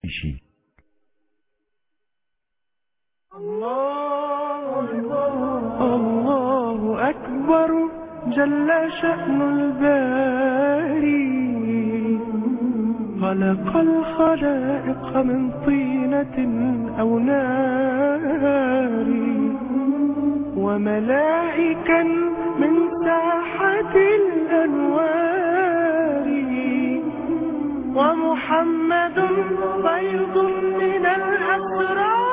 شيء الله أكبر جل شأن الباري خلق الخلائق من طينة أو نار وملائكا من ساحة الأنوار ومحمد بيض من الأسرار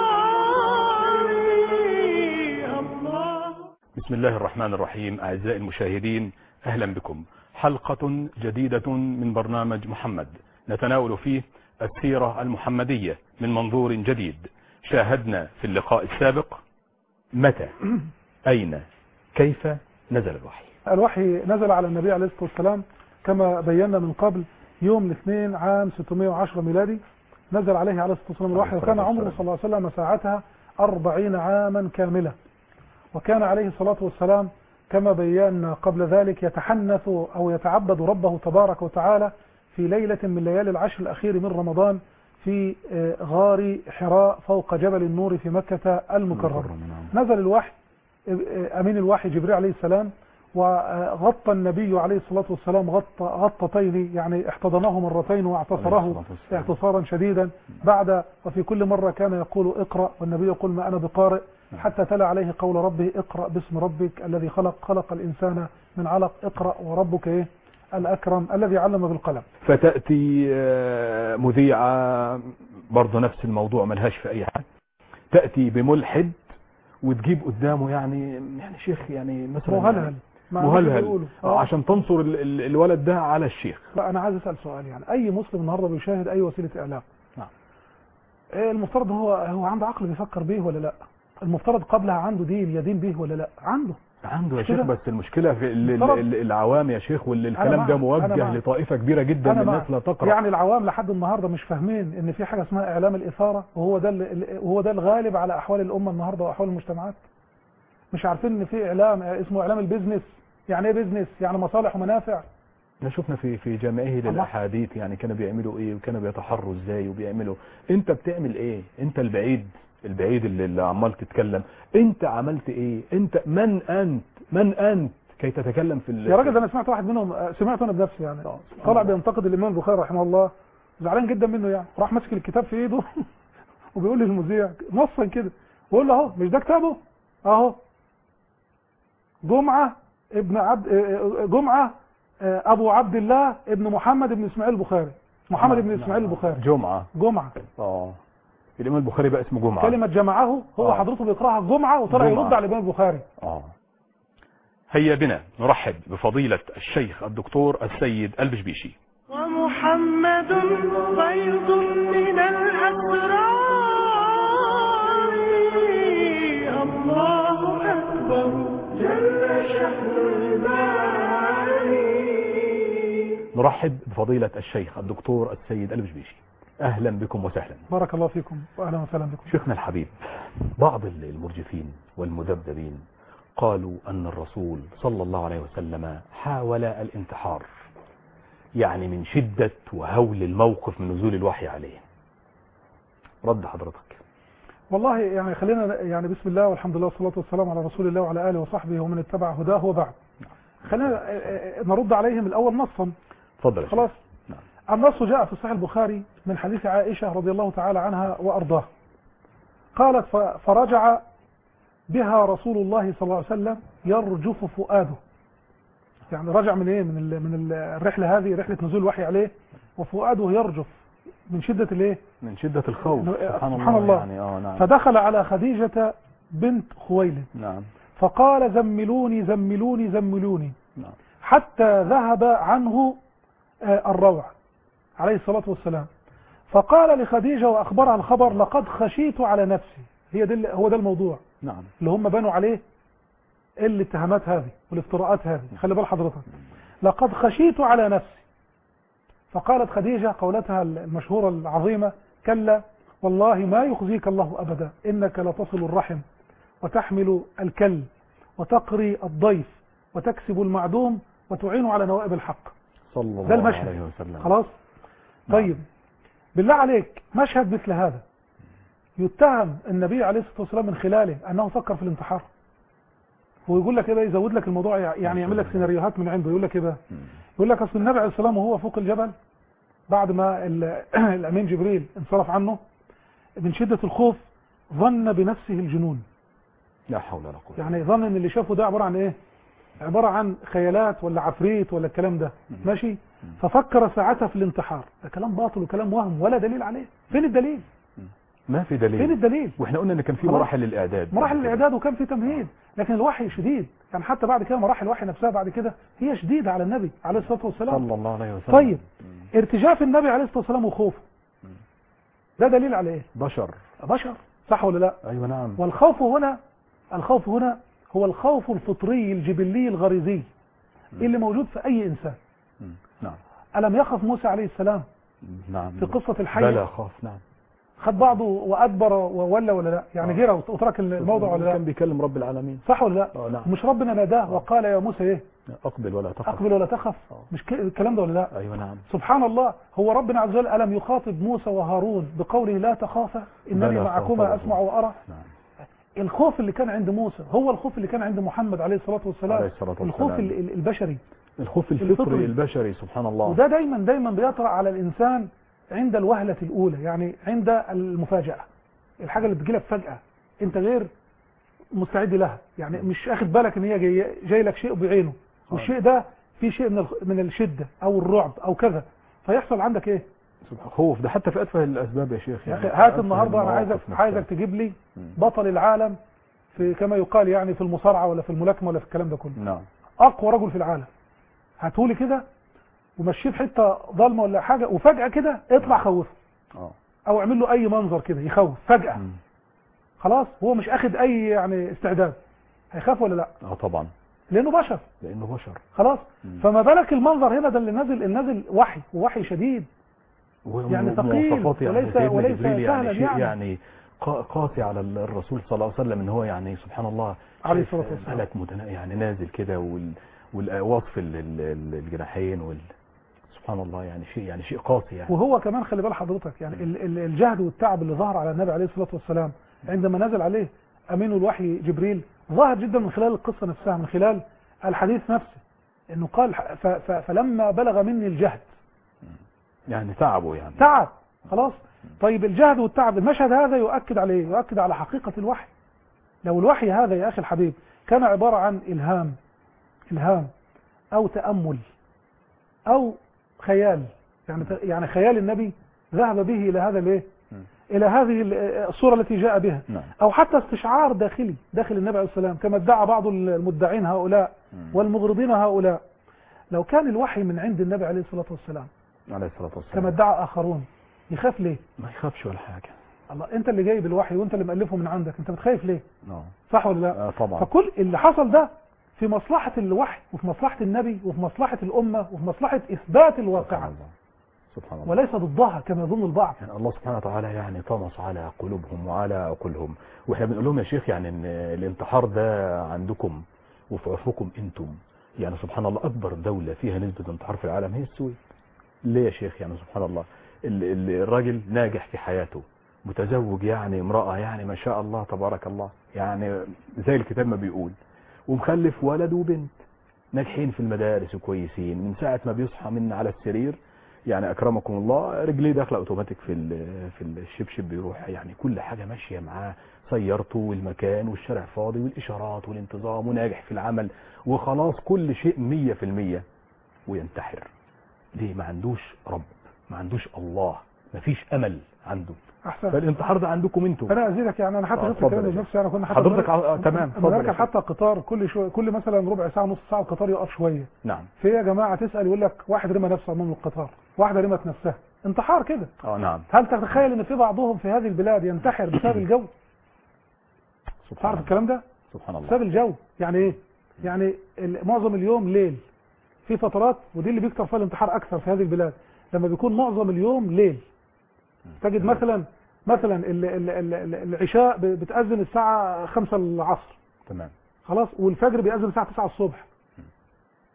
الله بسم الله الرحمن الرحيم أعزائي المشاهدين أهلا بكم حلقة جديدة من برنامج محمد نتناول فيه السيرة المحمدية من منظور جديد شاهدنا في اللقاء السابق متى أين كيف نزل الوحي الوحي نزل على النبي عليه الصلاة والسلام كما بينا من قبل يوم الاثنين عام 610 ميلادي نزل عليه عليه الصلاة والسلام الوحي عليه وكان الصلاة عمره والسلام. صلى الله عليه وسلم ساعتها أربعين عاما كاملة وكان عليه الصلاة والسلام كما بينا قبل ذلك يتحنث أو يتعبد ربه تبارك وتعالى في ليلة من ليالي العشر الأخير من رمضان في آه، غار حراء فوق جبل النور في مكة المكرمة نزل الوحي أمين الوحي جبريل عليه السلام وغطى النبي عليه الصلاة والسلام غطى غطتين يعني احتضنه مرتين واعتصره اعتصارا شديدا بعد وفي كل مرة كان يقول اقرأ والنبي يقول ما أنا بقارئ حتى تلا عليه قول ربه اقرأ باسم ربك الذي خلق خلق الإنسان من علق اقرأ وربك ايه الأكرم الذي علم بالقلم فتأتي آه، مذيعة برضه نفس الموضوع ملهاش في أي حاجة تأتي بملحد وتجيب قدامه يعني يعني شيخ يعني مثلا مهلهل ما مهلهل بيقولوا. آه، عشان تنصر ال- ال- الولد ده على الشيخ لا انا عايز اسال سؤال يعني اي مسلم النهارده بيشاهد اي وسيله اعلام نعم. إيه المفترض هو هو عنده عقل بيفكر بيه ولا لا المفترض قبلها عنده دين يدين به ولا لا عنده عنده يا مش شيخ كده؟ بس المشكلة في ال- ال- طبعا. ال- العوام يا شيخ واللي أنا الكلام ده معك، أنا موجه معك. لطائفة كبيرة جدا من انا الناس لا معك. تقرأ يعني العوام لحد النهارده مش فاهمين ان في حاجه اسمها اعلام الاثاره وهو ده ال- وهو ده الغالب على احوال الامه النهارده واحوال المجتمعات مش عارفين ان في اعلام اسمه اعلام البيزنس يعني ايه بيزنس يعني مصالح ومنافع احنا شفنا في في جامعه الله. للاحاديث يعني كانوا بيعملوا ايه وكانوا بيتحروا ازاي وبيعملوا انت بتعمل ايه انت البعيد البعيد اللي, اللي عمال تتكلم انت عملت ايه انت من انت من انت كي تتكلم في ال- يا راجل ده انا سمعت واحد منهم آه، سمعته انا بنفسي يعني طلع بينتقد الامام البخاري رحمه الله زعلان جدا منه يعني راح ماسك الكتاب في ايده وبيقول للمذيع نصا كده بيقول له اهو مش ده كتابه اهو جمعه ابن عبد آه، آه، جمعه آه، ابو عبد الله ابن محمد ابن اسماعيل البخاري محمد نعم، ابن نعم، اسماعيل نعم. البخاري جمعه جمعه اه الامام البخاري بقى اسمه جمعه كلمه جمعه هو آه. حضرته بيقراها الجمعه وطلع جمعة. يرد على الامام البخاري اه هيا بنا نرحب بفضيلة الشيخ الدكتور السيد البشبيشي ومحمد بيض من الأسرار الله أكبر جل شأن الباري نرحب بفضيلة الشيخ الدكتور السيد البشبيشي اهلا بكم وسهلا بارك الله فيكم واهلا وسهلا بكم شيخنا الحبيب بعض المرجفين والمذبذبين قالوا أن الرسول صلى الله عليه وسلم حاول الانتحار يعني من شدة وهول الموقف من نزول الوحي عليه رد حضرتك والله يعني خلينا يعني بسم الله والحمد لله والصلاة والسلام على رسول الله وعلى آله وصحبه ومن اتبع هداه وبعد خلينا آه، آه، نرد عليهم الأول نصا اتفضل يا خلاص شيخ. نعم. النص جاء في صحيح البخاري من حديث عائشة رضي الله تعالى عنها وأرضاها قالت ف- فرجع بها رسول الله صلى الله عليه وسلم يرجف فؤاده يعني رجع من ايه من ال من ال- الرحله هذه رحله نزول الوحي عليه وفؤاده يرجف من شده الايه من شدة الخوف نعم. سبحان, سبحان الله. يعني اه نعم فدخل على خديجه بنت خويلد نعم فقال زملوني زملوني زملوني نعم حتى ذهب عنه آه، الروع عليه الصلاة والسلام فقال لخديجة وأخبرها الخبر لقد خشيت على نفسي هي دي هو ده الموضوع نعم اللي هم بنوا عليه الاتهامات هذه والافتراءات هذه خلي بال حضرتك لقد خشيت على نفسي فقالت خديجة قولتها المشهورة العظيمة كلا والله ما يخزيك الله أبدا إنك لتصل الرحم وتحمل الكل وتقري الضيف وتكسب المعدوم وتعين على نوائب الحق صلى ده الله المشهد. عليه وسلم خلاص نعم. طيب بالله عليك مشهد مثل هذا يتهم النبي عليه الصلاة والسلام من خلاله أنه فكر في الانتحار ويقول لك ايه بقى يزود لك الموضوع يعني يعمل لك سيناريوهات من عنده يقول لك ايه بقى يقول لك اصل النبي عليه السلام وهو فوق الجبل بعد ما ال- الامين جبريل انصرف عنه من شدة الخوف ظن بنفسه الجنون لا حول ولا قوة يعني ظن ان اللي شافه ده عبارة عن ايه عبارة عن خيالات ولا عفريت ولا الكلام ده ماشي ففكر ساعتها في الانتحار ده كلام باطل وكلام وهم ولا دليل عليه فين الدليل ما في فين دليل الدليل واحنا قلنا ان كان في خلاص. مراحل الاعداد مراحل الاعداد وكان في تمهيد لكن الوحي شديد يعني حتى بعد كده مراحل الوحي نفسها بعد كده هي شديدة على النبي عليه الصلاة والسلام صلى الله عليه وسلم طيب ارتجاف النبي عليه الصلاة والسلام وخوفه ده دليل على ايه بشر بشر صح ولا لا ايوه نعم والخوف هنا الخوف هنا هو الخوف الفطري الجبلي الغريزي اللي موجود في اي انسان مم. نعم ألم يخف موسى عليه السلام نعم في قصة الحي بلى خاف نعم خد بعضه وأدبر وولى ولا لا يعني آه. جرى وترك الموضع ولا لا كان بيكلم رب العالمين صح ولا لا اه نعم مش ربنا ناداه وقال يا موسى ايه اقبل ولا تخف اقبل ولا تخف آه. مش ك- الكلام ده ولا لا ايوه نعم سبحان الله هو ربنا عز وجل ألم يخاطب موسى وهارون بقوله لا تخافا إنني بلى معكما خوف أسمع وأرى نعم الخوف اللي كان عند موسى هو الخوف اللي كان عند محمد عليه الصلاة والسلام عليه الصلاة والسلام. الخوف ال- ال- البشري الخوف الفطري الفطري. البشري سبحان الله وده دايما دايما بيطرأ على الإنسان عند الوهلة الأولى يعني عند المفاجأة الحاجة اللي بتجيلك فجأة أنت غير مستعد لها يعني مش أخد بالك إن هي جاي, جاي لك شيء بعينه والشيء ده في شيء من الخ- من الشدة أو الرعب أو كذا فيحصل عندك إيه سبحان خوف ده حتى في اتفه الاسباب يا شيخ يا يعني أخي هات أتفه النهاردة أنا المواقف عايزك نفسها. عايزك تجيب لي مم. بطل العالم في كما يقال يعني في المصارعة ولا في الملاكمة ولا في الكلام ده كله نعم اقوى رجل في العالم هاتولي كده ومشيه في حته ضلمه ولا حاجه وفجاه كده اطلع خوفه اه او اعمل له اي منظر كده يخوف فجاه مم. خلاص هو مش اخد اي يعني استعداد هيخاف ولا لا اه طبعا لانه بشر لانه بشر خلاص مم. فما بالك المنظر هنا ده اللي نازل النازل وحي ووحي شديد يعني ثقيل ومواصفات يعني وليس- سيدنا وليس جبريل يعني سهلا شيء يعني. يعني قا- قاسي على الرسول صلى الله عليه وسلم ان هو يعني سبحان الله عليه شايف الصلاة والسلام. ملك متنا يعني نازل كده وال والوصف ال- ال- ال- الجناحين وال سبحان الله يعني شيء يعني شيء قاسي يعني وهو كمان خلي بال حضرتك يعني ال- ال- الجهد والتعب اللي ظهر على النبي عليه الصلاه والسلام عندما نزل عليه امين الوحي جبريل ظاهر جدا من خلال القصه نفسها من خلال الحديث نفسه انه قال ف- ف- فلما بلغ مني الجهد يعني تعبوا يعني تعب خلاص طيب الجهد والتعب المشهد هذا يؤكد عليه يؤكد على حقيقه الوحي لو الوحي هذا يا اخي الحبيب كان عباره عن الهام الهام او تامل او خيال يعني يعني خيال النبي ذهب به الى هذا الايه م. الى هذه ال- الصوره التي جاء بها نعم او حتى استشعار داخلي داخل النبي عليه السلام كما ادعى بعض المدعين هؤلاء مم. والمغرضين هؤلاء لو كان الوحي من عند النبي عليه الصلاه والسلام عليه الصلاة كما والسلام ادعى اخرون يخاف ليه ما يخافش ولا حاجة الله انت اللي جايب الوحي وانت اللي مؤلفه من عندك انت بتخاف ليه اه صح ولا لا آه، طبعا فكل اللي حصل ده في مصلحة الوحي وفي مصلحة النبي وفي مصلحة الأمة وفي مصلحة إثبات سبحان الواقعة الله سبحان الله وليس ضدها كما يظن البعض يعني الله سبحانه وتعالى يعني طمس على قلوبهم وعلى عقولهم واحنا بنقول لهم يا شيخ يعني ان الانتحار ده عندكم وفي عرفكم انتم يعني سبحان الله اكبر دولة فيها نسبة انتحار في العالم هي السويد ليه يا شيخ يعني سبحان الله ال- ال- الراجل ناجح في حياته متزوج يعني امرأة يعني ما شاء الله تبارك الله يعني زي الكتاب ما بيقول ومخلف ولد وبنت ناجحين في المدارس وكويسين من ساعة ما بيصحى من على السرير يعني اكرمكم الله رجليه داخله اوتوماتيك في ال- في الشبشب بيروح يعني كل حاجه ماشيه معاه سيارته والمكان والشارع فاضي والاشارات والانتظام وناجح في العمل وخلاص كل شيء مية في المية وينتحر ليه ما عندوش رب ما عندوش الله ما فيش امل عنده أحسن فالانتحار ده عندكم انتم أنا أزيدك يعني أنا حتى آه، شفت اتفضل الكلام يا ده شيخ. بنفسي أنا كنا حتى حضرتك آه، آه، تمام، اتفضل يا بنركب شيخ. حتى قطار كل شوية كل مثلا ربع ساعة نص ساعة القطار يقف شوية نعم في إيه يا جماعة تسأل يقول لك واحد رمى نفسه أمام القطار واحدة رمت نفسها انتحار كده اه نعم هل تتخيل ان في بعضهم في هذه البلاد ينتحر بسبب الجو سبحان تعرف الله الكلام ده سبحان الله بسبب الجو يعني ايه يعني ال- معظم اليوم ليل في فترات ودي اللي بيكتر فيها الانتحار اكثر في هذه البلاد لما بيكون معظم اليوم ليل تجد مثلا مثلا ال- ال- ال- ال- العشاء ب- بتأذن الساعة 5 العصر تمام خلاص والفجر بيأذن الساعة 9 الصبح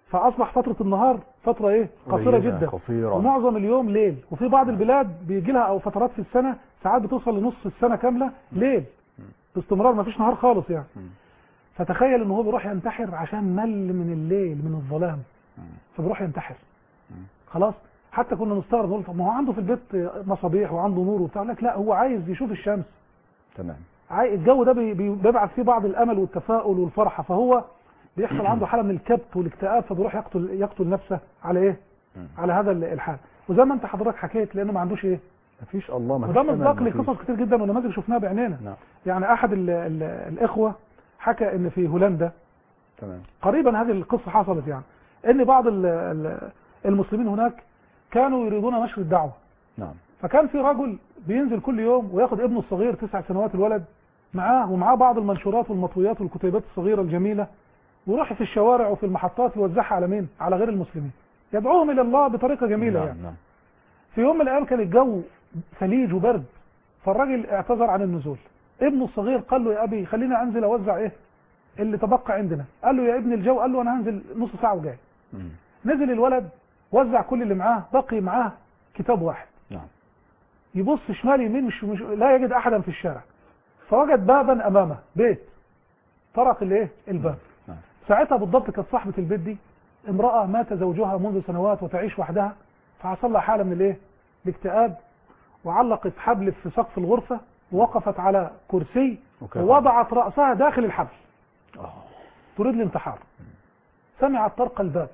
فاصبح فتره النهار فتره ايه قصيره قليلة، جدا قصيرة ومعظم اليوم ليل وفي بعض البلاد بيجي لها او فترات في السنه ساعات بتوصل لنص السنه كامله ليل باستمرار ما فيش نهار خالص يعني مم. فتخيل ان هو بيروح ينتحر عشان مل من الليل من الظلام فبيروح ينتحر خلاص حتى كنا نستغرب نقول طب ما هو عنده في البيت مصابيح وعنده نور وبتاع لك لا هو عايز يشوف الشمس تمام عاي- الجو ده بي- بي- بيبعث فيه بعض الامل والتفاؤل والفرحه فهو بيحصل عنده حاله من الكبت والاكتئاب فبيروح يقتل يقتل نفسه على ايه؟ مم. على هذا ال- الحال وزي ما انت حضرتك حكيت لانه ما عندوش ايه؟ مفيش الله مفيش وده أمل، مصداق مفيش. لقصص كتير جدا ونماذج شفناها بعينينا نعم يعني احد ال ال الاخوه حكى ان في هولندا تمام قريبا هذه القصه حصلت يعني ان بعض ال- ال- المسلمين هناك كانوا يريدون نشر الدعوه نعم فكان في رجل بينزل كل يوم وياخد ابنه الصغير تسع سنوات الولد معاه ومعاه بعض المنشورات والمطويات والكتيبات الصغيره الجميله ويروح في الشوارع وفي المحطات يوزعها على مين؟ على غير المسلمين. يدعوهم الى الله بطريقه جميله نعم يعني. نعم في يوم من الايام كان الجو ثليج وبرد فالراجل اعتذر عن النزول. ابنه الصغير قال له يا ابي خليني انزل اوزع ايه؟ اللي تبقى عندنا. قال له يا ابن الجو قال له انا هنزل نص ساعه وجاي. مم. نزل الولد وزع كل اللي معاه بقي معاه كتاب واحد. نعم يبص شمال يمين مش, مش لا يجد احدا في الشارع فوجد بابا امامه بيت طرق الايه الباب نعم ساعتها بالضبط كانت صاحبه البيت دي امراه مات زوجها منذ سنوات وتعيش وحدها فحصل لها حاله من الايه الاكتئاب وعلقت حبل في سقف الغرفه ووقفت على كرسي وكيف- ووضعت راسها داخل الحبل آه. تريد الانتحار سمعت طرق الباب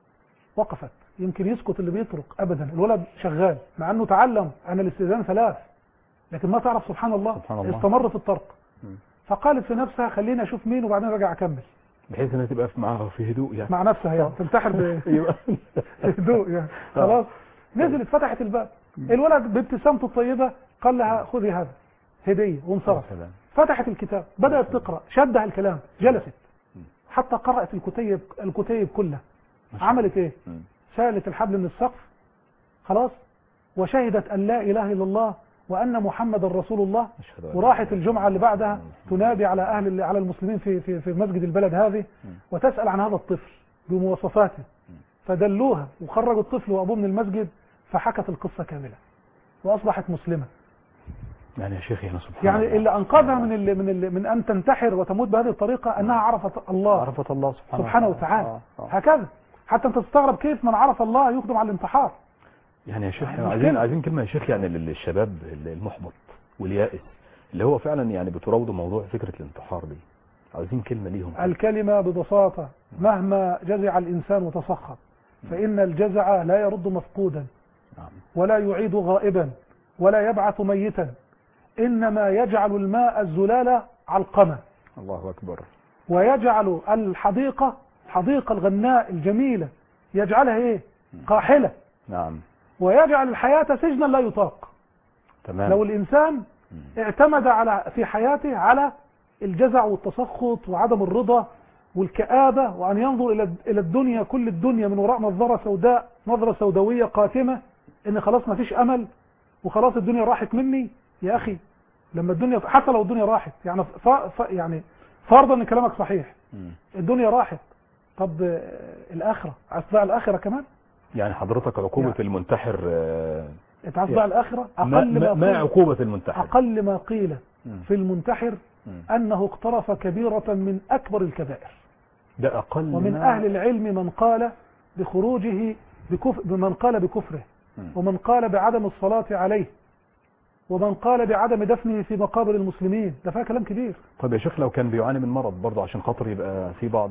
وقفت يمكن يسكت اللي بيطرق ابدا الولد شغال مع انه تعلم ان الاستئذان ثلاث لكن ما تعرف سبحان الله, سبحان الله. استمر في الطرق مم. فقالت في نفسها خليني اشوف مين وبعدين ارجع اكمل بحيث انها تبقى في- معاها في هدوء يعني مع نفسها يعني تنتحر ب- ايوه بهدوء يعني خلاص نزلت فتحت الباب الولد بابتسامته الطيبه قال لها خذي هذا هديه وانصرف سلام. فتحت الكتاب بدأت تقرأ شدها الكلام جلست حتى قرأت الكتيب الكتيب كلها ما شاء عملت ايه مم. شالت الحبل من السقف خلاص وشهدت أن لا إله إلا الله وأن محمد رسول الله أشهد أن لا وراحت إله إلا الجمعة اللي الله بعدها محمد رسول الله. تنادي على أهل على المسلمين في في في مسجد البلد هذه مم. وتسأل عن هذا الطفل بمواصفاته فدلوها وخرجوا الطفل وأبوه من المسجد فحكت القصة كاملة وأصبحت مسلمة يعني يا شيخ يعني سبحان يعني الله. اللي أنقذها من اللي من اللي من أن تنتحر وتموت بهذه الطريقة أنها عرفت الله عرفت الله سبحانه سبحانه وتعالى آه، آه. هكذا حتى أنت تستغرب كيف من عرف الله يقدم على الانتحار يعني يا شيخ يعني يعني عايزين مشكلة. عايزين كلمه يا شيخ يعني للشباب المحبط واليائس اللي هو فعلا يعني بتراودوا موضوع فكره الانتحار دي عايزين كلمه ليهم كده. الكلمة ببساطة مهما جزع الإنسان وتسخط فإن الجزع لا يرد مفقودا نعم ولا يعيد غائبا ولا يبعث ميتا إنما يجعل الماء الزلال علقمة الله اكبر ويجعل الحديقة حديقة الغناء الجميلة يجعلها إيه قاحلة نعم ويجعل الحياة سجنا لا يطاق تمام لو الإنسان مم. اعتمد على في حياته على الجزع والتسخط وعدم الرضا والكآبة وأن ينظر إلى إلى الدنيا كل الدنيا من وراء نظرة سوداء نظرة سوداوية قاتمة إن خلاص ما فيش أمل وخلاص الدنيا راحت مني يا أخي لما الدنيا حتى لو الدنيا راحت يعني ف... ف... يعني فرضا إن كلامك صحيح مم. الدنيا راحت طب آه، الآخرة عايز تضيع الآخرة كمان يعني حضرتك عقوبه يعني- المنتحر آه، أنت عايز تضيع الآخرة ما, أقل ما, ما ما قيل عقوبه المنتحر أقل ما قيل مم. في المنتحر مم. أنه اقترف كبيرة من أكبر الكبائر ده اقل ومن ما- أهل العلم من قال بخروجه بكفر من قال بكفره مم. ومن قال بعدم الصلاة عليه ومن قال بعدم دفنه في مقابر المسلمين ده فيها كلام كبير طب يا شيخ لو كان بيعاني من مرض برضه عشان خاطر يبقى في بعض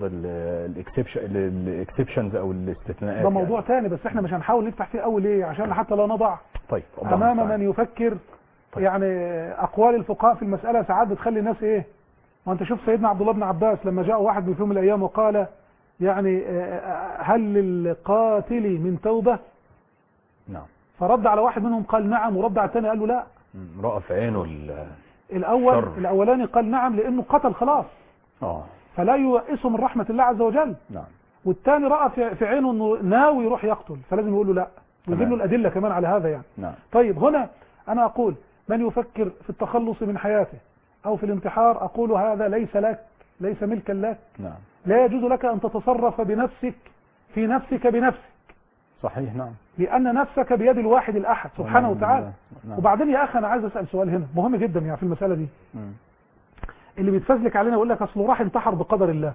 الاكسبشنز او الاستثناءات ده موضوع يعني. تاني بس احنا مش هنحاول نفتح فيه قوي ليه عشان حتى لا نضع طيب الله امام المستعان. من يفكر طيب. يعني اقوال الفقهاء في المسألة ساعات بتخلي الناس ايه وانت شوف سيدنا عبد الله بن عباس لما جاء واحد من يوم من الايام وقال يعني آه، هل للقاتل من توبة نعم فرد على واحد منهم قال نعم ورد على الثاني قال له لا مم. رأى في عينه ال- الاول شر. الاولاني قال نعم لانه قتل خلاص اه فلا ييأسه من رحمة الله عز وجل نعم والثاني رأى في في عينه انه ناوي يروح يقتل فلازم يقول له لا ويجيب تمام. له الادله كمان على هذا يعني نعم طيب هنا انا اقول من يفكر في التخلص من حياته او في الانتحار اقول هذا ليس لك ليس ملكا لك نعم لا يجوز لك ان تتصرف بنفسك في نفسك بنفسك صحيح نعم لأن نفسك بيد الواحد الأحد سبحانه ونعم وتعالى بالله. نعم. وبعدين يا أخي أنا عايز أسأل سؤال هنا مهم جدا يعني في المسألة دي مم. اللي بيتفزلك علينا يقول لك أصله راح انتحر بقدر الله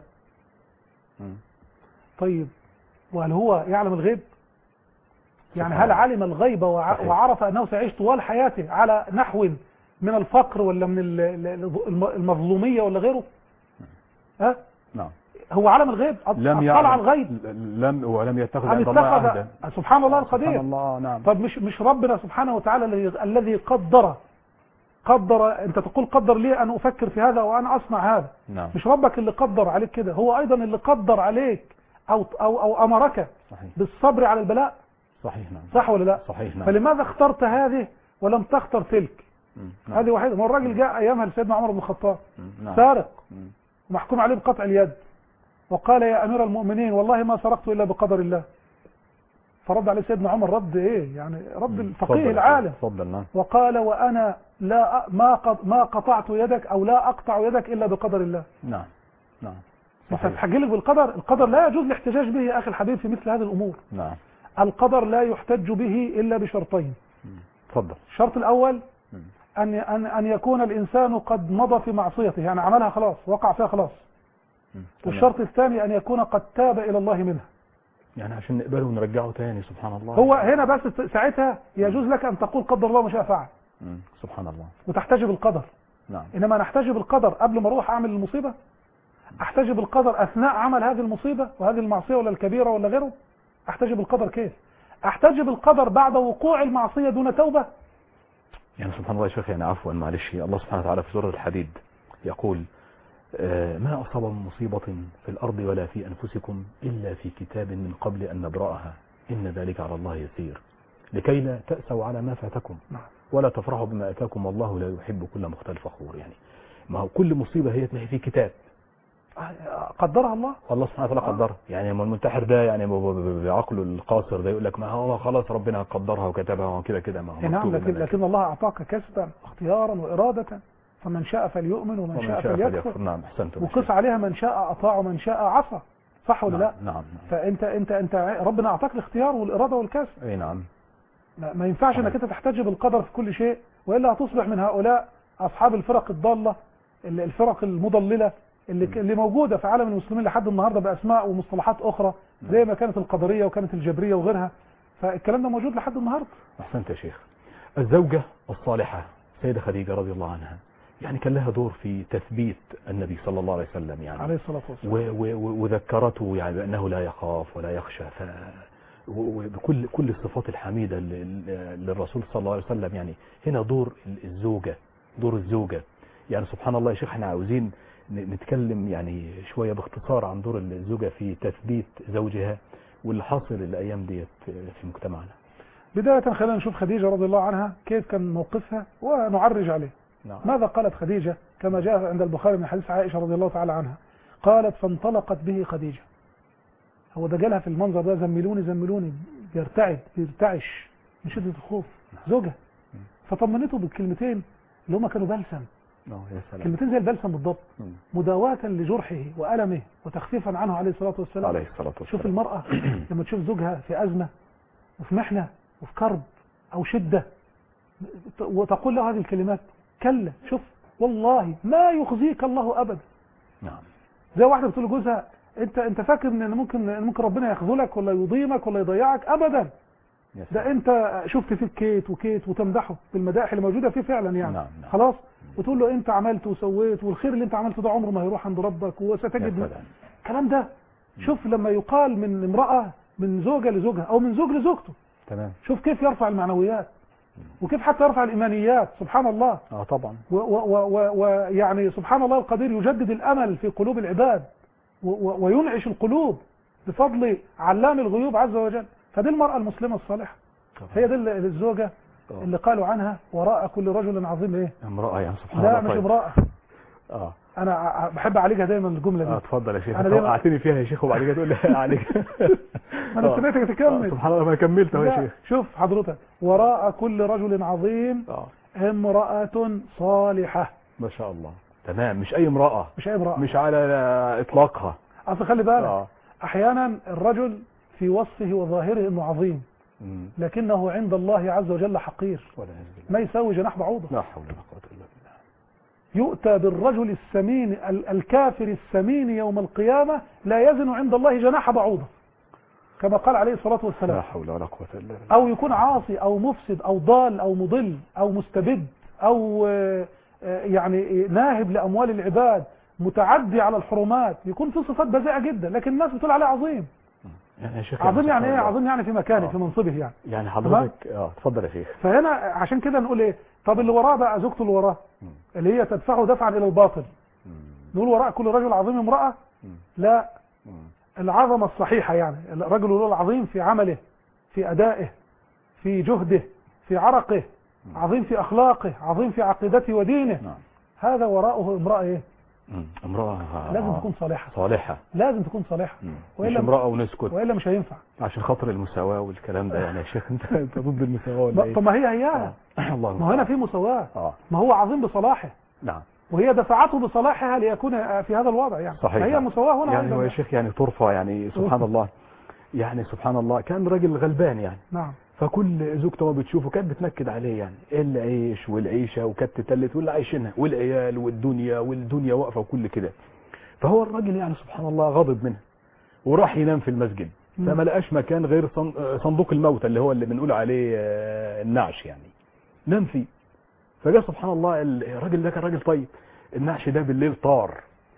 مم. طيب وهل هو يعلم الغيب يعني سبحان هل الله. علم الغيب وع- صحيح. وعرف أنه سيعيش طوال حياته على نحو من الفقر ولا من ال- ال- الم- المظلومية ولا غيره ها نعم هو علم الغيب أط- لم اطلع يعلم على الغيب لم ولم يتخذ أم عند الله اتخذ عهدا سبحان الله سبحان القدير الله نعم طب مش مش ربنا سبحانه وتعالى الذي- الذي قدر قدر انت تقول قدر لي ان افكر في هذا وانا اصنع هذا نعم مش ربك اللي قدر عليك كده هو ايضا اللي قدر عليك او او او امرك صحيح بالصبر على البلاء صحيح نعم صح ولا لا صحيح نعم فلماذا اخترت هذه ولم تختر تلك مم. نعم. هذه واحده ما الراجل جاء ايامها لسيدنا عمر بن الخطاب مم. نعم سارق مم. ومحكوم عليه بقطع اليد وقال يا امير المؤمنين والله ما سرقت الا بقدر الله فرد عليه سيدنا عمر رد ايه يعني رد مم. الفقيه تفضل. العالم تفضل نعم وقال وانا لا ما قط ما قطعت يدك او لا اقطع يدك الا بقدر الله نعم نعم انت صحيح تحجلك بالقدر القدر لا يجوز الاحتجاج به يا اخي الحبيب في مثل هذه الامور نعم القدر لا يحتج به الا بشرطين مم. تفضل الشرط الاول مم. ان ان ان يكون الانسان قد مضى في معصيته يعني عملها خلاص وقع فيها خلاص مم. تمام. والشرط الثاني ان يكون قد تاب الى الله منها يعني عشان نقبله ونرجعه تاني سبحان الله هو هنا بس ساعتها يجوز لك ان تقول قدر الله ما شاء فعل مم. سبحان الله وتحتجب القدر نعم انما نحتجب القدر قبل ما اروح اعمل المصيبه احتجب القدر اثناء عمل هذه المصيبه وهذه المعصيه ولا الكبيره ولا غيره احتجب القدر كيف احتجب القدر بعد وقوع المعصيه دون توبه يعني سبحان الله يا شيخ يعني عفوا معلش الله سبحانه وتعالى في سورة الحديد يقول آه، ما أصاب من مصيبة في الأرض ولا في أنفسكم إلا في كتاب من قبل أن نبرأها إن ذلك على الله يسير لكي لا تأسوا على ما فاتكم نعم. ولا تفرحوا بما أتاكم والله لا يحب كل مختال فخور يعني ما هو كل مصيبة هي تلاقي في كتاب قدرها الله الله سبحانه وتعالى آه. قدرها يعني ما المنتحر ده يعني ب- ب- ب- بعقله القاصر ده يقول لك ما هو خلاص ربنا قدرها وكتبها وكده كده ما هو إيه نعم مكتوب لكن, إنما لكن الله اعطاك كسبا اختيارا واراده فمن شاء فليؤمن ومن, ومن شاء, شاء فليكفر فليكفر نعم احسنتم يا وقس شيخ. عليها من شاء اطاع ومن شاء عصى صح ولا نعم لا نعم نعم فانت انت انت ربنا اعطاك الاختيار والاراده والكسب اي نعم ما ما ينفعش صحيح. انك انت تحتجب القدر في كل شيء والا هتصبح من هؤلاء اصحاب الفرق الضاله ال- الفرق المضلله اللي ك- اللي موجوده في عالم المسلمين لحد النهارده باسماء ومصطلحات اخرى زي ما كانت القدريه وكانت الجبريه وغيرها فالكلام ده موجود لحد النهارده احسنت يا شيخ الزوجة الصالحة سيدة خديجة رضي الله عنها يعني كان لها دور في تثبيت النبي صلى الله عليه وسلم يعني عليه الصلاه والسلام و- و- و- وذكرته يعني بأنه لا يخاف ولا يخشى ف و- وبكل كل الصفات الحميدة لل- للرسول صلى الله عليه وسلم يعني هنا دور الزوجة دور الزوجة يعني سبحان الله يا شيخ احنا عاوزين ن- نتكلم يعني شوية باختصار عن دور الزوجة في تثبيت زوجها واللي حاصل الأيام ديت في مجتمعنا بدايه خلينا نشوف خديجه رضي الله عنها كيف كان موقفها ونعرج عليه نعم ماذا قالت خديجه كما جاء عند البخاري من حديث عائشه رضي الله تعالى عنها قالت فانطلقت به خديجه هو ده جالها في المنظر ده زملوني زملوني بيرتعد بيرتعش من شده الخوف زوجها فطمنته بالكلمتين اللي هما كانوا بلسم اه يا سلام كلمتين زي البلسم بالضبط مم. مداواة لجرحه وألمه وتخفيفا عنه عليه الصلاة والسلام عليه الصلاة والسلام شوف المرأة لما تشوف زوجها في أزمة وفي محنة وفي كرب أو شدة وتقول له هذه الكلمات كلا شوف والله ما يخزيك الله أبدا نعم زي واحدة بتقول لجوزها انت انت فاكر ان ممكن إن ممكن ربنا يخذلك ولا يضيمك ولا يضيعك ابدا يا ده سلام. انت شفت فيه كيت وكيت وتمدحه بالمدائح اللي موجوده فيه فعلا يعني نعم، نعم. خلاص وتقول له انت عملت وسويت والخير اللي انت عملته ده عمره ما هيروح عند ربك يا وستجد سلام. الكلام ده شوف لما يقال من امراه من زوجه لزوجها او من زوج لزوجته تمام شوف كيف يرفع المعنويات وكيف حتى يرفع الايمانيات سبحان الله اه طبعا ويعني سبحان الله القدير يجدد الامل في قلوب العباد و- و- وينعش القلوب بفضل علام الغيوب عز وجل فدي المرأة المسلمة الصالحة هي دي اللي- الزوجة آه. اللي قالوا عنها وراء كل رجل عظيم ايه امرأة يعني سبحان الله لا مش طيب. امرأة اه انا ع- بحب اعالجها دايما الجملة اه دي اتفضل يا شيخ أنا انت دايما- وقعتني فيها يا شيخ وبعد كده تقول لي عليك ما انا آه. سمعتك آه، تكمل سبحان الله ما كملت اهو يا لا، شيخ شوف حضرتك وراء كل رجل عظيم اه امرأة صالحة ما شاء الله تمام مش اي امرأة مش اي امرأة مش على اطلاقها اصل خلي بالك اه احيانا الرجل في وصفه وظاهره انه عظيم مم. لكنه عند الله عز وجل حقير ولا يعوذ بالله ما يساوي جناح بعوضة لا حول ولا قوة إلا بالله يؤتى بالرجل السمين ال- الكافر السمين يوم القيامة لا يزن عند الله جناح بعوضة كما قال عليه الصلاة لا والسلام حول ولا قوة إلا بالله أو يكون عاصي أو مفسد أو ضال أو مضل أو مستبد أو آه، آه، يعني ناهب لأموال العباد متعدي على الحرمات يكون في صفات بذيئة جدا لكن الناس بتقول عليه عظيم يعني يا شيخ عظيم يعني سبحان ايه الله. عظيم يعني في مكانه آه. في منصبه يعني يعني حضرتك اه اتفضل يا شيخ فهنا عشان كده نقول ايه طب اللي وراه بقى زوجته اللي وراه مم. اللي هي تدفعه دفعا الى الباطل مم. نقول وراء كل رجل عظيم امرأة مم. لا مم. العظمة الصحيحة يعني الرجل له العظيم في عمله في أدائه في جهده في عرقه عظيم في أخلاقه عظيم في عقيدته ودينه نعم هذا وراءه امرأة ايه مم. امرأة لازم آه. تكون صالحة صالحة لازم تكون صالحة مم. مش وإلا امرأة ونسكت وإلا مش هينفع عشان خاطر المساواة والكلام ده يعني يا شيخ انت انت ضد المساواة ولا ايه؟ طب ما هي هياها آه. الله ما هو هنا في مساواة اه ما هو عظيم بصلاحه نعم وهي دفعته بصلاحها ليكون في هذا الوضع يعني صحيح فهي مساواة هنا يعني أيضا هو يا شيخ يعني ترفع يعني سبحان الله يعني سبحان الله كان راجل غلبان يعني نعم فكل زوجته ما بتشوفه كانت بتنكد عليه يعني العيش والعيشة وكانت تتلت واللي عايشينها والعيال والدنيا والدنيا واقفة وكل كده فهو الراجل يعني سبحان الله غضب منها وراح ينام في المسجد مم. فما لقاش مكان غير صن- آه، صندوق الموتى اللي هو اللي بنقول عليه آه، النعش يعني نام فيه فجاء سبحان الله ال- الراجل ده كان راجل طيب النعش ده بالليل طار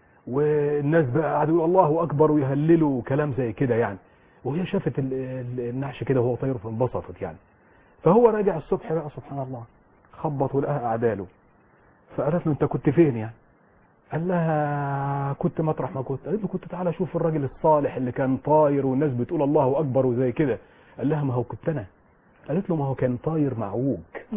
والناس بقى قعدوا يقولوا الله اكبر ويهللوا وكلام زي كده يعني وهي شافت ال- ال- النعش كده وهو طاير فانبسطت يعني فهو راجع الصبح بقى سبحان الله خبط ولقاها اعداله فقالت له انت كنت فين يعني قال لها كنت مطرح ما كنت قالت له كنت تعالى شوف الراجل الصالح اللي كان طاير والناس بتقول الله اكبر وزي كده قال لها ما هو كنت انا قالت له ما هو كان طاير معوج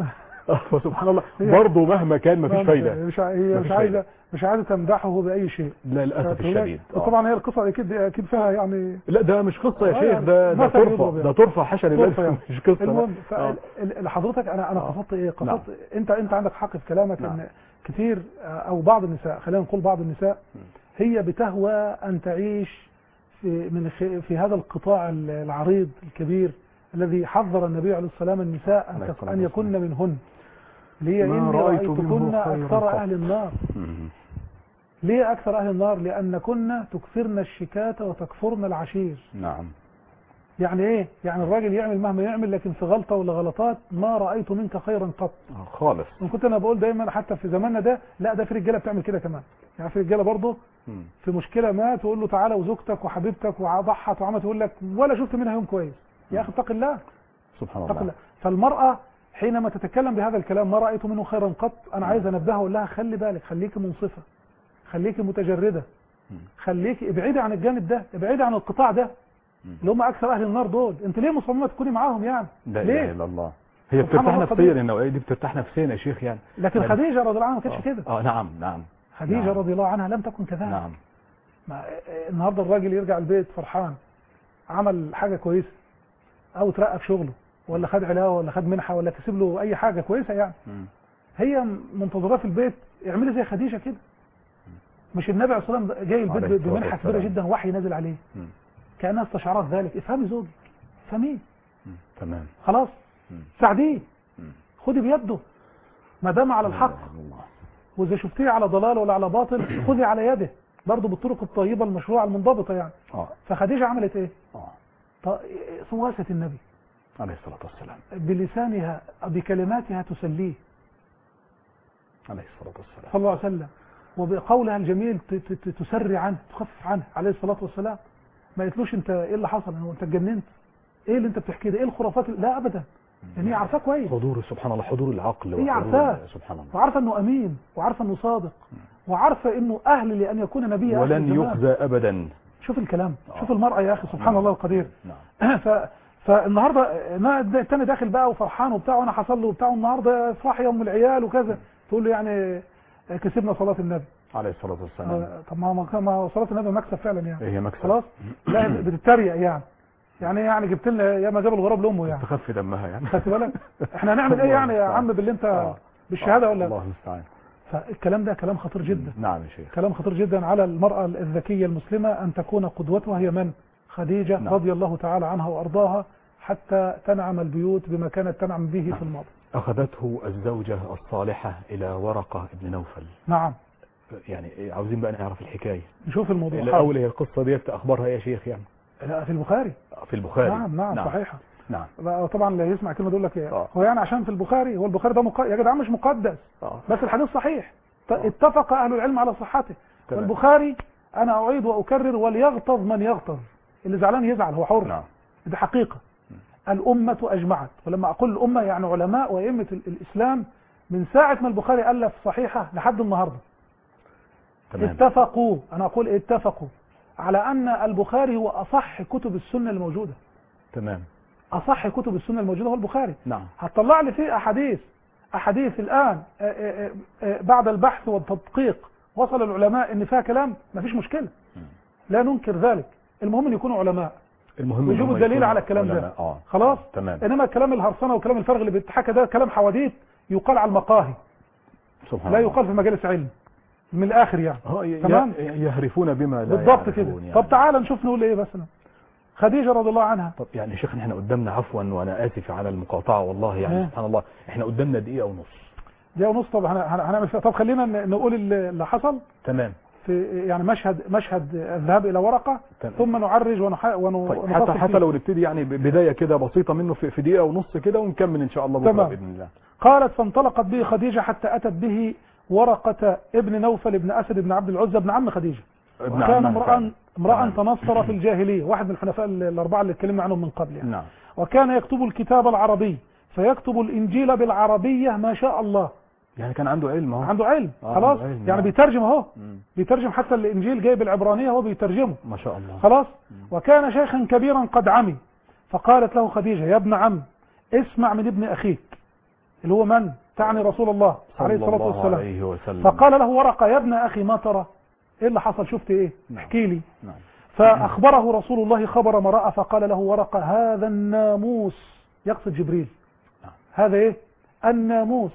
فسبحان الله هي- برضه مهما كان مفيش فايده مش ع- هي مفيش مش عايزة فايدة. مش عايزة تمدحه بأي شيء لا للاسف الشديد آه. طبعا هي القصة اكيد اكيد فيها يعني لا ده مش قصه يا آه شيخ يعني ده ده مثل ترفع يضرب ده يعني. ترفع حشر ترفع الله يعني. مش قصه المهم آه. فحضرتك انا انا آه. قصدت ايه نعم. قصدت انت انت عندك حق في كلامك نعم. ان كتير آه، او بعض النساء خلينا نقول بعض النساء م. هي بتهوى ان تعيش في من خ- في هذا القطاع ال- العريض الكبير الذي حذر النبي عليه السلام النساء عليه ان الصلاة ان يكن منهن ليه ما اني رأيت رايتكن منه خيرا اكثر قط. اهل النار مم. ليه اكثر اهل النار لانكن تكثرن الشكاة وتكفرن العشير نعم يعني ايه يعني الراجل يعمل مهما يعمل لكن في غلطة ولا غلطات ما رأيت منك خيرا قط آه، خالص وإن كنت انا بقول دايما حتى في زماننا ده لا ده في رجاله بتعمل كده كمان يعني في رجاله برضه مم. في مشكله ما تقول له تعالى وزوجتك وحبيبتك وضحت وعملت يقول لك ولا شفت منها يوم كويس يا اخي اتق الله سبحان اتق الله الله فالمراه حينما تتكلم بهذا الكلام ما رايت منه خيرا قط انا عايز انبهها واقول لها خلي بالك خليكي منصفه خليكي متجرده مم. خليكي ابعدي عن الجانب ده ابعدي عن القطاع ده مم. اللي هم اكثر اهل النار دول انت ليه مصممه تكوني معاهم يعني لا اله ليه الا الله هي سبحان بترتاح الله نفسيا قدير. النوعيه دي بترتاح نفسيا يا شيخ يعني لكن نعم. خديجه رضي الله عنها ما كانتش آه. كده اه نعم نعم خديجه نعم. رضي الله عنها لم تكن كذلك نعم ما النهارده الراجل يرجع البيت فرحان عمل حاجه كويسه او اترقى في شغله ولا خد علاوه ولا خد منحه ولا كسب له اي حاجه كويسه يعني مم. هي منتظراه في البيت اعملي زي خديجه كده مش النبي عليه الصلاه والسلام جاي البيت عليه الصلاة بمنحه كبيره والسلام. جدا وحي نازل عليه مم. كانها استشعرت ذلك افهمي زوجك افهميه مم. تمام خلاص مم. ساعديه مم. خدي بيده ما دام على لا الحق إله إلا الله. واذا شفتيه على ضلال ولا على باطل خذي على يده برضه بالطرق الطيبه المشروعه المنضبطه يعني اه فخديجه عملت ايه؟ اه ط- سواسة النبي عليه الصلاه والسلام بلسانها بكلماتها تسليه عليه الصلاه والسلام صلى الله عليه وسلم وبقولها الجميل ت- ت- ت- تسري عنه تخفف عنه عليه الصلاة والسلام ما قلتلوش انت ايه اللي حصل هو انت اتجننت ايه اللي انت بتحكيه ده ايه الخرافات اللي- لا ابدا لان هي عارفاه كويس حضور سبحان الله حضور العقل هي وحضور عارفاه. سبحان الله وعارفه انه امين وعارفه انه صادق وعارفه انه اهل لان يكون نبي آخر ولن الزمان. يخزى ابدا شوف الكلام آه. شوف المرأة يا اخي سبحان نعم. الله القدير نعم ف فالنهارده أنا التاني داخل بقى وفرحان وبتاع وانا حصل له وبتاع النهارده افرح يا ام العيال وكذا تقول له يعني كسبنا صلاه النبي عليه الصلاه والسلام آه، طب ما هو ما هو صلاه النبي مكسب فعلا يعني هي مكسب خلاص لا بتتريق يعني يعني إيه يعني جبت لنا يا ما جاب الغراب لامه يعني تخفي دمها يعني خدت بالك احنا هنعمل ايه يعني يا عم باللي انت آه. بالشهاده آه، ولا الله المستعان فالكلام ده كلام خطير جدا نعم يا شيخ كلام خطير جدا على المرأة الذكية المسلمة أن تكون قدوتها هي من؟ خديجة نعم. رضي الله تعالى عنها وأرضاها حتى تنعم البيوت بما كانت تنعم به في الماضي أخذته الزوجة الصالحة إلى ورقة ابن نوفل نعم يعني عاوزين بقى نعرف الحكاية نشوف الموضوع الأول هي القصة ديت أخبارها إيه يا شيخ يعني لا في البخاري في البخاري نعم نعم, نعم. صحيحة نعم لا، طبعا اللي يسمع كلمة يقول لك إيه آه. هو يعني عشان في البخاري هو البخاري ده مق... يا جدعان مش مقدس آه. بس الحديث صحيح ت- آه. اتفق أهل العلم على صحته تمام. والبخاري أنا أعيد وأكرر وليغتظ من يغتظ اللي زعلان يزعل هو حر نعم دي حقيقة الأمة أجمعت ولما أقول الأمة يعني علماء وأئمة ال- الإسلام من ساعة ما البخاري ألف صحيحة لحد النهاردة تمام اتفقوا أنا أقول اتفقوا على أن البخاري هو أصح كتب السنة الموجودة تمام أصح كتب السنة الموجودة هو البخاري نعم هتطلع لي فيه أحاديث أحاديث الآن آه، آه، آه، بعد البحث والتدقيق وصل العلماء إن فيها كلام مفيش مشكلة لا ننكر ذلك المهم أن يكونوا علماء المهم إن ويجيبوا هم الدليل يكونوا على الكلام ده. علماء. اه خلاص تمام انما الكلام الهرسنه والكلام الفارغ اللي بيتحكى ده كلام حواديت يقال على المقاهي سبحان لا الله. يقال في مجالس علم من الاخر يعني اه ي- تمام. ي- يهرفون بما لا بالضبط كده يعرفون يعني. طب تعال نشوف نقول ايه مثلا خديجه رضي الله عنها طب يعني يا شيخ احنا قدامنا عفوا وانا اسف على المقاطعه والله يعني إيه. سبحان الله احنا قدامنا دقيقه ونص دقيقه ونص طب هن- هن- هنعمل فيها طب خلينا ن- نقول اللي اللي حصل تمام في يعني مشهد مشهد الذهاب الى ورقه تمام. ثم نعرج ونح... ون... طيب ونفصل حتى حتى فيه. لو نبتدي يعني ب- بدايه كده بسيطه منه في في دقيقه ونص كده ونكمل ان شاء الله بكره تمام. باذن الله قالت فانطلقت به خديجه حتى اتت به ورقه ابن نوفل ابن اسد ابن عبد العزى ابن عم خديجه ابن وكان عمها امرأ فعلا. امرأ تمام. تنصر في الجاهلية واحد من الحنفاء الأربعة اللي اتكلمنا عنهم من قبل يعني. نعم وكان يكتب الكتاب العربي فيكتب الإنجيل بالعربية ما شاء الله يعني كان عنده علم اهو عنده علم آه، خلاص عنده علم، يعني نعم. بيترجم اهو مم. بيترجم حتى الإنجيل جاي بالعبرانية هو بيترجمه ما شاء الله خلاص وكان شيخا كبيرا قد عمي فقالت له خديجة يا ابن عم اسمع من ابن أخيك اللي هو من تعني رسول الله عليه صلى الصلاة الله والسلام عليه وسلم فقال له ورقة يا ابن أخي ما ترى ايه اللي حصل شفت ايه نعم. احكي لي نعم فأخبره رسول الله خبر ما رأى فقال له ورقة هذا الناموس يقصد جبريل نعم. هذا ايه الناموس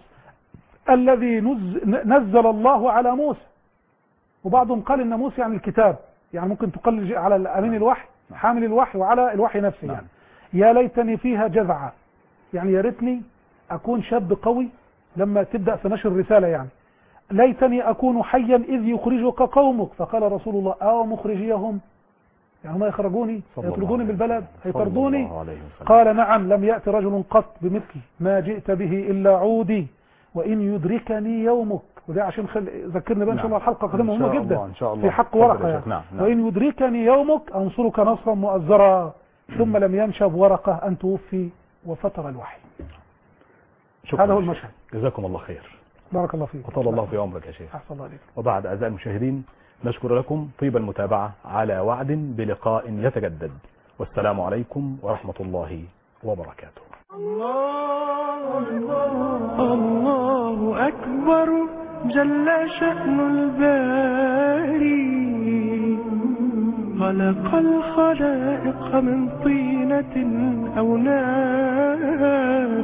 الذي نز... نزل الله على موسى وبعضهم قال الناموس يعني الكتاب يعني ممكن تقل على أمين الوحي حامل الوحي وعلى الوحي نفسه نعم. يعني يا ليتني فيها جذعا يعني يا ريتني أكون شاب قوي لما تبدأ في نشر الرسالة يعني ليتني أكون حيا إذ يخرجك قومك فقال رسول الله أو مخرجيهم يعني هم يخرجوني صلى الله يطردوني عليه بالبلد وسلم. صلى هيطردوني الله عليه وسلم. قال نعم لم يأت رجل قط بمثل ما جئت به إلا عودي وإن يدركني يومك وده عشان خل... ذكرنا بقى إن شاء الله نعم. الحلقة قدام إن مهمة شاء جدا الله، إن شاء الله. في حق اتفضل ورقة يا يعني. شيخ. نعم، نعم. وإن يدركني يومك أنصرك نصرا مؤزرا ثم لم ينشب ورقة أن توفي وفتر الوحي شكرا هذا هو يا شيخ. المشهد. جزاكم الله خير بارك الله فيك وطال الله في عمرك يا شيخ أحسن الله عليك وبعد أعزائي المشاهدين نشكر لكم طيب المتابعة على وعد بلقاء يتجدد والسلام عليكم ورحمة الله وبركاته الله الله أكبر جل شأن الباري خلق الخلائق من طينة أو نار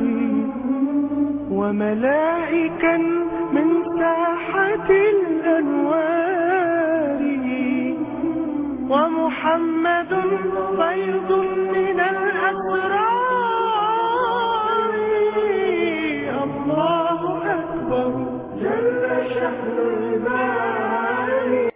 وملائكا من ساحة الأنوار ومحمد فيض من الأسرار الله أكبر جل شأن الباري